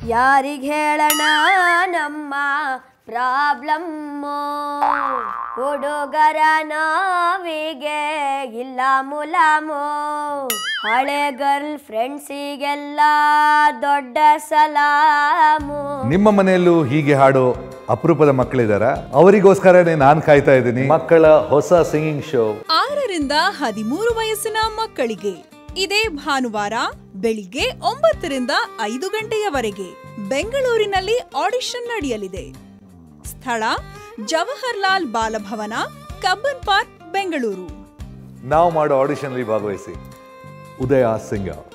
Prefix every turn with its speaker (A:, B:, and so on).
A: ಯಾರಿಗೆ ಹೇಳೋಣ ನಮ್ಮ ಪ್ರಾಬ್ಲಮ್ಮು ಹುಡುಗರ ನೋವಿಗೆ ಇಲ್ಲ ಮುಲಾಮು ಹಳೆ ಗರ್ಲ್ ಫ್ರೆಂಡ್ಸಿಗೆಲ್ಲ ದೊಡ್ಡ ಸಲಾಮು
B: ನಿಮ್ಮ ಮನೆಯಲ್ಲೂ ಹೀಗೆ ಹಾಡೋ ಅಪರೂಪದ ಮಕ್ಕಳಿದಾರ ಅವರಿಗೋಸ್ಕರನೇ ನಾನು ಕಾಯ್ತಾ ಇದ್ದೀನಿ ಮಕ್ಕಳ ಹೊಸ ಸಿಂಗಿಂಗ್ ಶೋ
C: ಆರರಿಂದ ಹದಿಮೂರು ವಯಸ್ಸಿನ ಮಕ್ಕಳಿಗೆ ಇದೇ ಭಾನುವಾರ ಬೆಳಿಗ್ಗೆ ಒಂಬತ್ತರಿಂದ ಐದು ಗಂಟೆಯವರೆಗೆ ಬೆಂಗಳೂರಿನಲ್ಲಿ ಆಡಿಷನ್ ನಡೆಯಲಿದೆ ಸ್ಥಳ ಜವಾಹರ್ಲಾಲ್ ಬಾಲಭವನ ಕಬ್ಬನ್ ಪಾರ್ಕ್ ಬೆಂಗಳೂರು
B: ನಾವು ಮಾಡೋ ಆಡಿಷನ್ಲಿ ಭಾಗವಹಿಸಿ ಉದಯ ಸಿಂಗ